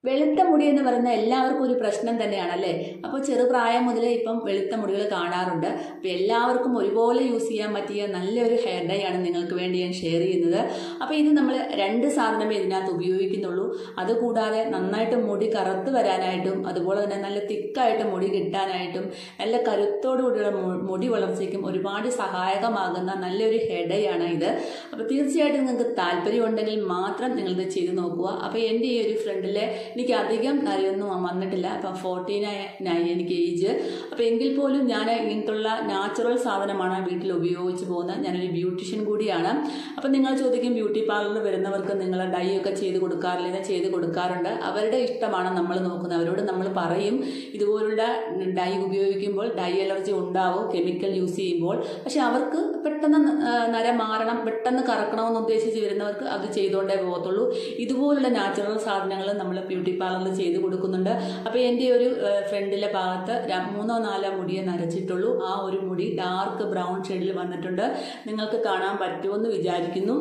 വെളുത്ത മുടി എന്ന് പറയുന്ന എല്ലാവർക്കും ഒരു പ്രശ്നം തന്നെയാണ് അല്ലേ അപ്പോൾ ചെറുപ്രായം മുതലേ ഇപ്പം വെളുത്ത മുടികൾ കാണാറുണ്ട് അപ്പോൾ എല്ലാവർക്കും ഒരുപോലെ യൂസ് ചെയ്യാൻ പറ്റിയ നല്ലൊരു ഹെയർ ഡൈ ആണ് നിങ്ങൾക്ക് വേണ്ടി ഞാൻ ഷെയർ ചെയ്യുന്നത് അപ്പോൾ ഇത് നമ്മൾ രണ്ട് സാധനമേ ഇതിനകത്ത് ഉപയോഗിക്കുന്നുള്ളൂ അതുകൂടാതെ നന്നായിട്ട് മുടി കറുത്ത് വരാനായിട്ടും അതുപോലെ തന്നെ നല്ല തിക്കായിട്ട് മുടി കിട്ടാനായിട്ടും നല്ല കരുത്തോടുകൂടിയുള്ള മു- മുടി വളർച്ചയ്ക്കും ഒരുപാട് സഹായകമാകുന്ന നല്ലൊരു ഹെയർ ഡൈ ആണ് ഇത് അപ്പോൾ തീർച്ചയായിട്ടും നിങ്ങൾക്ക് താല്പര്യമുണ്ടെങ്കിൽ മാത്രം നിങ്ങളിത് ചെയ്ത് നോക്കുക അപ്പോൾ എൻ്റെ ഈ ഒരു ഫ്രണ്ടിലെ എനിക്ക് അധികം നരയൊന്നും വന്നിട്ടില്ല അപ്പം ഫോർട്ടി നയൻ എനിക്ക് ഏജ് അപ്പോൾ എങ്കിൽ പോലും ഞാൻ ഇങ്ങനത്തുള്ള നാച്ചുറൽ സാധനമാണ് വീട്ടിൽ ഉപയോഗിച്ച് പോകുന്നത് ഞാനൊരു ബ്യൂട്ടീഷ്യൻ കൂടിയാണ് അപ്പം നിങ്ങൾ ചോദിക്കും ബ്യൂട്ടി പാർലറിൽ വരുന്നവർക്ക് നിങ്ങൾ ഡൈ ഒക്കെ ചെയ്ത് കൊടുക്കാറില്ല ഞാൻ ചെയ്ത് കൊടുക്കാറുണ്ട് അവരുടെ ഇഷ്ടമാണ് നമ്മൾ നോക്കുന്നത് അവരോട് നമ്മൾ പറയും ഇതുപോലുള്ള ഡൈ ഉപയോഗിക്കുമ്പോൾ ഡൈ അലർജി ഉണ്ടാവും കെമിക്കൽ യൂസ് ചെയ്യുമ്പോൾ പക്ഷെ അവർക്ക് പെട്ടെന്ന് ആ, നര മാറണം പെട്ടെന്ന് കറക്കണമെന്ന് ഉദ്ദേശിച്ച് വരുന്നവർക്ക് അത് ചെയ്തുകൊണ്ടേ പോകത്തുള്ളൂ ഇതുപോലുള്ള നാച്ചുറൽ സാധനങ്ങൾ നമ്മൾ ബ്യൂട്ടി പാർലറിൽ ചെയ്ത് കൊടുക്കുന്നുണ്ട് അപ്പോൾ എൻ്റെ ഒരു ഫ്രണ്ടിലെ ഭാഗത്ത് ര- മൂന്നോ നാലോ മുടിയെ നരച്ചിട്ടുള്ളൂ ആ ഒരു മുടി ഡാർക്ക് ബ്രൗൺ ഷെയ്ഡിൽ വന്നിട്ടുണ്ട് നിങ്ങൾക്ക് കാണാൻ പറ്റുമെന്ന് വിചാരിക്കുന്നു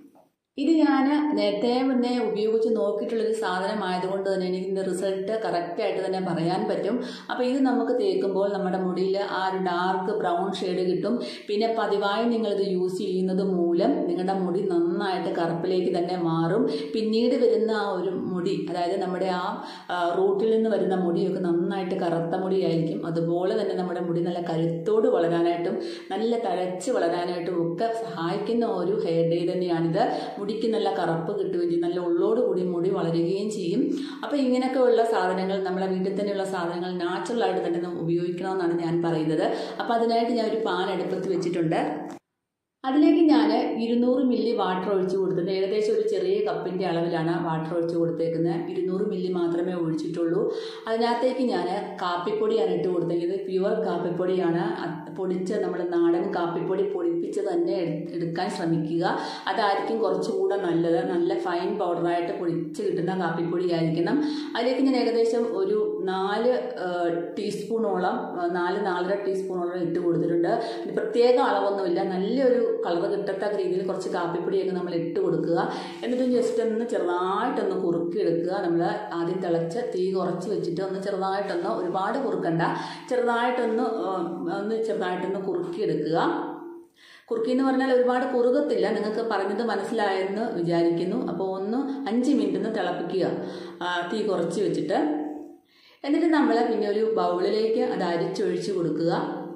ഇത് ഞാൻ നേരത്തെ മുന്നേ ഉപയോഗിച്ച് നോക്കിയിട്ടുള്ളൊരു സാധനമായതുകൊണ്ട് തന്നെ എനിക്ക് ഇതിൻ്റെ റിസൾട്ട് കറക്റ്റായിട്ട് തന്നെ പറയാൻ പറ്റും അപ്പോൾ ഇത് നമുക്ക് തേക്കുമ്പോൾ നമ്മുടെ മുടിയിൽ ആ ഒരു ഡാർക്ക് ബ്രൗൺ ഷെയ്ഡ് കിട്ടും പിന്നെ പതിവായി നിങ്ങളിത് യൂസ് ചെയ്യുന്നത് മൂലം നിങ്ങളുടെ മുടി നന്നായിട്ട് കറുപ്പിലേക്ക് തന്നെ മാറും പിന്നീട് വരുന്ന ആ ഒരു മുടി അതായത് നമ്മുടെ ആ ആ, റൂട്ടിൽ നിന്ന് വരുന്ന മുടിയൊക്കെ നന്നായിട്ട് കറുത്ത മുടിയായിരിക്കും അതുപോലെ തന്നെ നമ്മുടെ മുടി നല്ല കരുത്തോട് വളരാനായിട്ടും നല്ല തഴച്ച് വളരാനായിട്ടും ഒക്കെ സഹായിക്കുന്ന ഒരു ഹെയർ ഡേ തന്നെയാണിത് മുടിക്ക് നല്ല കറുപ്പ് കിട്ടുകയും ചെയ്യും നല്ല ഉള്ളോട് കൂടി മുടി വളരുകയും ചെയ്യും അപ്പോൾ ഇങ്ങനെയൊക്കെ ഉള്ള സാധനങ്ങൾ നമ്മുടെ വീട്ടിൽ തന്നെയുള്ള സാധനങ്ങൾ നാച്ചുറലായിട്ട് തന്നെ നാം ഉപയോഗിക്കണമെന്നാണ് ഞാൻ പറയുന്നത് അപ്പോൾ അതിനായിട്ട് ഞാൻ ഒരു പാൻ അടുപ്പത്ത് വെച്ചിട്ടുണ്ട് അതിലേക്ക് ഞാൻ ഇരുന്നൂറ് മില്ലി വാട്ടർ ഒഴിച്ച് കൊടുത്തത് ഏകദേശം ഒരു ചെറിയ കപ്പിൻ്റെ അളവിലാണ് വാട്ടർ ഒഴിച്ച് കൊടുത്തേക്കുന്നത് ഇരുന്നൂറ് മില്ലി മാത്രമേ ഒഴിച്ചിട്ടുള്ളൂ അതിനകത്തേക്ക് ഞാൻ കാപ്പിപ്പൊടിയാണ് ഇട്ട് കൊടുത്തേക്കുന്നത് പ്യുവർ കാപ്പിപ്പൊടിയാണ് അത് പൊടിച്ച നമ്മുടെ നാടൻ കാപ്പിപ്പൊടി പൊടിപ്പിച്ച് തന്നെ എടു- എടുക്കാൻ ശ്രമിക്കുക അതായിരിക്കും കുറച്ചുകൂടെ നല്ലത് നല്ല ഫൈൻ പൗഡറായിട്ട് പൊടിച്ച് കിട്ടുന്ന കാപ്പിപ്പൊടി ആയിരിക്കണം അതിലേക്ക് ഞാൻ ഏകദേശം ഒരു നാല് ആ, ടീസ്പൂണോളം ആ, നാല് നാലര ടീസ്പൂണോളം ഇട്ട് കൊടുത്തിട്ടുണ്ട് ഇത് പ്രത്യേക അളവൊന്നുമില്ല നല്ലൊരു കളർ കിട്ടത്തക്ക രീതിയിൽ കുറച്ച് കാപ്പിപ്പൊടിയൊക്കെ നമ്മൾ ഇട്ട് കൊടുക്കുക എന്നിട്ട് ജസ്റ്റ് ഒന്ന് ചെറുതായിട്ടൊന്ന് കുറുക്കി എടുക്കുക നമ്മൾ ആദ്യം തിളച്ച് തീ കുറച്ച് വെച്ചിട്ട് ഒന്ന് ചെറുതായിട്ടൊന്ന് ഒരുപാട് കുറുക്കണ്ട ചെറുതായിട്ടൊന്ന് ആ, ഒന്ന് ചെറുതായിട്ടൊന്ന് കുറുക്കി എടുക്കുക കുറുക്കി എന്ന് പറഞ്ഞാൽ ഒരുപാട് കുറുകത്തില്ല നിങ്ങൾക്ക് പറഞ്ഞത് മനസ്സിലായെന്ന് വിചാരിക്കുന്നു അപ്പോൾ ഒന്ന് അഞ്ച് മിനിറ്റ് ഒന്ന് തിളപ്പിക്കുക ആ, തീ കുറച്ച് വെച്ചിട്ട് എന്നിട്ട് നമ്മൾ പിന്നെ ഒരു ബൗളിലേക്ക് അത് അരിച്ചൊഴിച്ച് കൊടുക്കുക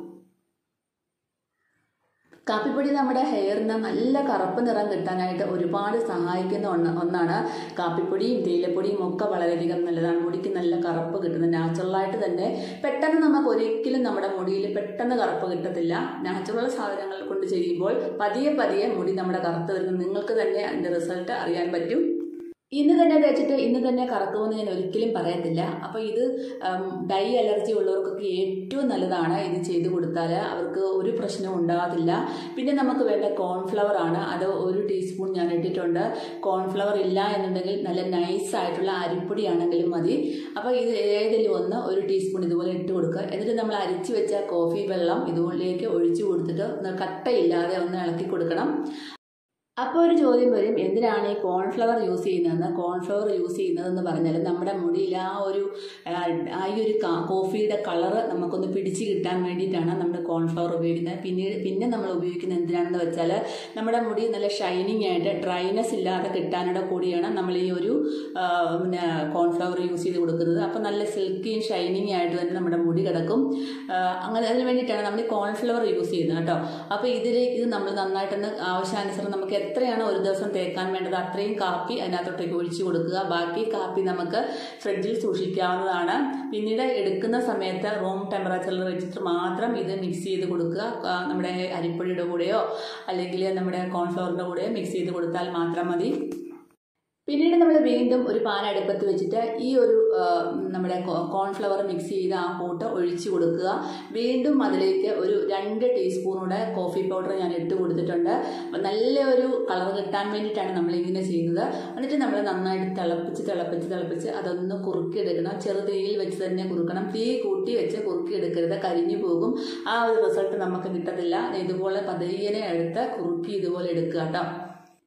കാപ്പിപ്പൊടി നമ്മുടെ ഹെയറിന് നല്ല കറുപ്പ് നിറം കിട്ടാനായിട്ട് ഒരുപാട് സഹായിക്കുന്ന ഒന്ന് ഒന്നാണ് കാപ്പിപ്പൊടിയും തേയിലപ്പൊടിയും ഒക്കെ വളരെയധികം നല്ലതാണ് മുടിക്ക് നല്ല കറുപ്പ് കിട്ടുന്നത് നാച്ചുറലായിട്ട് തന്നെ പെട്ടെന്ന് നമുക്ക് ഒരിക്കലും നമ്മുടെ മുടിയിൽ പെട്ടെന്ന് കറുപ്പ് കിട്ടത്തില്ല നാച്ചുറൽ സാധനങ്ങൾ കൊണ്ട് ചെയ്യുമ്പോൾ പതിയെ പതിയെ മുടി നമ്മുടെ കറുത്ത് വരുന്നത് നിങ്ങൾക്ക് തന്നെ അതിൻ്റെ റിസൾട്ട് അറിയാൻ പറ്റും ഇന്ന് തന്നെ തേച്ചിട്ട് ഇന്ന് തന്നെ കറക്കുമെന്ന് ഞാൻ ഒരിക്കലും പറയത്തില്ല അപ്പോൾ ഇത് ഉം, ഡൈ അലർജി ഉള്ളവർക്കൊക്കെ ഏറ്റവും നല്ലതാണ് ഇത് ചെയ്ത് കൊടുത്താൽ അവർക്ക് ഒരു പ്രശ്നവും ഉണ്ടാകത്തില്ല പിന്നെ നമുക്ക് വേണ്ട കോൺഫ്ലവർ ആണ് അത് ഒരു ടീസ്പൂൺ ഞാൻ ഇട്ടിട്ടുണ്ട് കോൺഫ്ലവർ ഇല്ല എന്നുണ്ടെങ്കിൽ നല്ല നൈസ് ആയിട്ടുള്ള അരിപ്പൊടി ആണെങ്കിലും മതി അപ്പോൾ ഇത് ഏതെങ്കിലും ഒന്ന് ഒരു ടീസ്പൂൺ ഇതുപോലെ ഇട്ട് കൊടുക്കുക എന്നിട്ട് നമ്മൾ അരിച്ചു വെച്ച കോഫി വെള്ളം ഇതുപോലേക്ക് ഒഴിച്ചു കൊടുത്തിട്ട് ഒന്ന് കട്ടയില്ലാതെ ഒന്ന് ഇളക്കി കൊടുക്കണം അപ്പോൾ ഒരു ചോദ്യം വരും എന്തിനാണ് ഈ കോൺഫ്ലവർ യൂസ് ചെയ്യുന്നതെന്ന് കോൺഫ്ലവർ യൂസ് ചെയ്യുന്നതെന്ന് പറഞ്ഞാൽ നമ്മുടെ മുടിയിൽ ആ ഒരു ആ, ആ ഈ ഒരു കാ- കോഫിയുടെ കളറ് നമുക്കൊന്ന് പിടിച്ച് കിട്ടാൻ വേണ്ടിയിട്ടാണ് നമ്മൾ കോൺഫ്ലവർ ഉപയോഗിക്കുന്നത് പിന്നീട് പിന്നെ നമ്മൾ ഉപയോഗിക്കുന്നത് എന്തിനാണെന്ന് വെച്ചാൽ നമ്മുടെ മുടി നല്ല ഷൈനിങ് ആയിട്ട് ഡ്രൈനെസ് ഇല്ലാതെ കിട്ടാനുള്ള കൂടിയാണ് നമ്മൾ ഈ ഒരു ആ, പിന്നെ കോൺഫ്ലവർ യൂസ് ചെയ്ത് കൊടുക്കുന്നത് അപ്പോൾ നല്ല സിൽക്കിയും ഷൈനിങ് ആയിട്ട് തന്നെ നമ്മുടെ മുടി കിടക്കും ആ, അങ്ങനെ അതിന് വേണ്ടിയിട്ടാണ് നമ്മൾ ഈ കോൺഫ്ലവർ യൂസ് ചെയ്യുന്നത് കേട്ടോ അപ്പോൾ ഇതിൽ ഇത് നമ്മൾ നന്നായിട്ടൊന്ന് ആവശ്യാനുസരണം നമുക്ക് എത്രയാണോ ഒരു ദിവസം തേക്കാൻ വേണ്ടത് അത്രയും കാപ്പി അതിനകത്തോട്ടേക്ക് ഒഴിച്ചു കൊടുക്കുക ബാക്കി കാപ്പി നമുക്ക് ഫ്രിഡ്ജിൽ സൂക്ഷിക്കാവുന്നതാണ് പിന്നീട് എടുക്കുന്ന സമയത്ത് റൂം ടെമ്പറേച്ചറിൽ വെച്ചിട്ട് മാത്രം ഇത് മിക്സ് ചെയ്ത് കൊടുക്കുക ആ, നമ്മുടെ അരിപ്പൊടിയുടെ കൂടെയോ അല്ലെങ്കിൽ നമ്മുടെ കോൺഫ്ലവറിൻ്റെ കൂടെയോ മിക്സ് ചെയ്ത് കൊടുത്താൽ മാത്രം മതി പിന്നീട് നമ്മൾ വീണ്ടും ഒരു പാൻ അടുപ്പത്ത് വെച്ചിട്ട് ഈ ഒരു ആ, നമ്മുടെ കോ- കോൺഫ്ലവർ മിക്സ് ചെയ്ത ആ കൂട്ട് ഒഴിച്ചു കൊടുക്കുക വീണ്ടും അതിലേക്ക് ഒരു രണ്ട് ടീസ്പൂണൂടെ കോഫി പൗഡർ ഞാൻ ഇട്ട് കൊടുത്തിട്ടുണ്ട് അപ്പം നല്ല ഒരു കളർ കിട്ടാൻ വേണ്ടിയിട്ടാണ് നമ്മളിങ്ങനെ ചെയ്യുന്നത് എന്നിട്ട് നമ്മൾ നന്നായിട്ട് തിളപ്പിച്ച് തിളപ്പിച്ച് തിളപ്പിച്ച് അതൊന്ന് കുറുക്കിയെടുക്കണം ചെറു തീയിൽ വെച്ച് തന്നെ കുറുക്കണം തീ കൂട്ടി വെച്ച് കുറുക്കിയെടുക്കരുത് കരിഞ്ഞു പോകും ആ ഒരു റിസൾട്ട് നമുക്ക് കിട്ടത്തില്ല ഇതുപോലെ പതിയനെ എടുത്ത് കുറുക്കി ഇതുപോലെ എടുക്കുക കേട്ടോ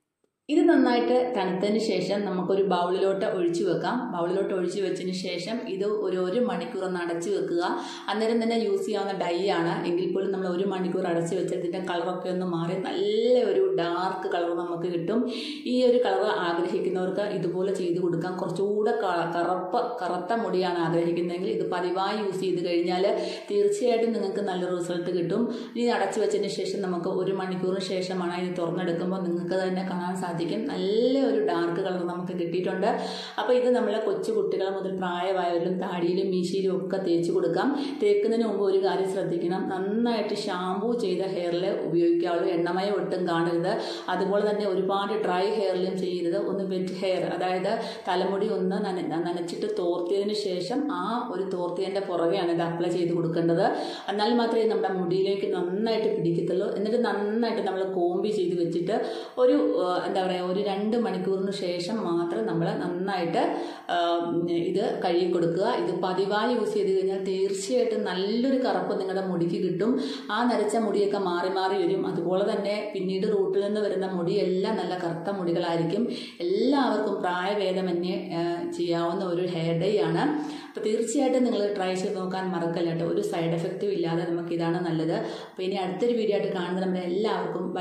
ഇത് നന്നായിട്ട് തണുത്തതിന് ശേഷം നമുക്കൊരു ബൗളിലോട്ട് ഒഴിച്ചു വെക്കാം ബൗളിലോട്ട് ഒഴിച്ചു വെച്ചതിന് ശേഷം ഇത് ഒരു ഒരു മണിക്കൂർ ഒന്ന് അടച്ചു വെക്കുക അന്നേരം തന്നെ യൂസ് ചെയ്യാവുന്ന ഡൈ ആണ് എങ്കിൽ പോലും നമ്മൾ ഒരു മണിക്കൂർ അടച്ചു വെച്ചാൽ ഇതിൻ്റെ കളറൊക്കെ ഒന്ന് മാറി നല്ല ഒരു ഡാർക്ക് കളർ നമുക്ക് കിട്ടും ഈ ഒരു കളർ ആഗ്രഹിക്കുന്നവർക്ക് ഇതുപോലെ ചെയ്ത് കൊടുക്കാം കുറച്ചുകൂടെ ക- കറുപ്പ് കറുത്ത മുടിയാണ് ആഗ്രഹിക്കുന്നതെങ്കിൽ ഇത് പതിവായി യൂസ് ചെയ്ത് കഴിഞ്ഞാൽ തീർച്ചയായിട്ടും നിങ്ങൾക്ക് നല്ല റിസൾട്ട് കിട്ടും ഇനി അടച്ചു വെച്ചതിന് ശേഷം നമുക്ക് ഒരു മണിക്കൂറിന് ശേഷമാണ് ഇത് തുറന്നെടുക്കുമ്പോൾ നിങ്ങൾക്ക് തന്നെ കാണാൻ സാധിക്കും നല്ല ഒരു ഡാർക്ക് കളർ നമുക്ക് കിട്ടിയിട്ടുണ്ട് അപ്പോൾ ഇത് നമ്മളെ കൊച്ചു കുട്ടികൾ മുതൽ പ്രായമായവരിലും താടിയിലും മീശയിലും ഒക്കെ തേച്ച് കൊടുക്കാം തേക്കുന്നതിന് മുമ്പ് ഒരു കാര്യം ശ്രദ്ധിക്കണം നന്നായിട്ട് ഷാമ്പൂ ചെയ്ത ഹെയറിൽ ഉപയോഗിക്കാവുള്ളൂ എണ്ണമയം ഒട്ടും കാണരുത് അതുപോലെ തന്നെ ഒരുപാട് ഡ്രൈ ഹെയറിലും ചെയ്യരുത് ഒന്ന് വെറ്റ് ഹെയർ അതായത് തലമുടി ഒന്ന് നന നനച്ചിട്ട് തോർത്തിയതിന് ശേഷം ആ ഒരു തോർത്തിയതിൻ്റെ പുറകെയാണ് ഇത് അപ്ലൈ ചെയ്ത് കൊടുക്കേണ്ടത് എന്നാൽ മാത്രമേ നമ്മുടെ മുടിയിലേക്ക് നന്നായിട്ട് പിടിക്കത്തുള്ളൂ എന്നിട്ട് നന്നായിട്ട് നമ്മൾ കോമ്പി ചെയ്ത് വെച്ചിട്ട് ഒരു ആ, എന്താ പറയുക ഒരു രണ്ട് മണിക്കൂറിന് ശേഷം മാത്രം നമ്മൾ നന്നായിട്ട് ആ, ഇത് കഴുകി കൊടുക്കുക ഇത് പതിവായി യൂസ് ചെയ്ത് കഴിഞ്ഞാൽ തീർച്ചയായിട്ടും നല്ലൊരു കറുപ്പ് നിങ്ങളുടെ മുടിക്ക് കിട്ടും ആ നരച്ച മുടിയൊക്കെ മാറി മാറി വരും അതുപോലെ തന്നെ പിന്നീട് റൂട്ടിൽ നിന്ന് വരുന്ന മുടിയെല്ലാം നല്ല കറുത്ത മുടികളായിരിക്കും എല്ലാവർക്കും പ്രായഭേദമന്യേ ആ, ചെയ്യാവുന്ന ഒരു ഹെയർ ഡൈ ആണ് അപ്പോൾ തീർച്ചയായിട്ടും നിങ്ങൾ ട്രൈ ചെയ്ത് നോക്കാൻ മറക്കല്ല കേട്ടോ ഒരു സൈഡ് എഫക്റ്റും ഇല്ലാതെ നമുക്ക് ഇതാണ് നല്ലത് അപ്പോൾ ഇനി അടുത്തൊരു വീഡിയോ ആയിട്ട് കാണുന്നത് നമ്മുടെ എല്ലാവർക്കും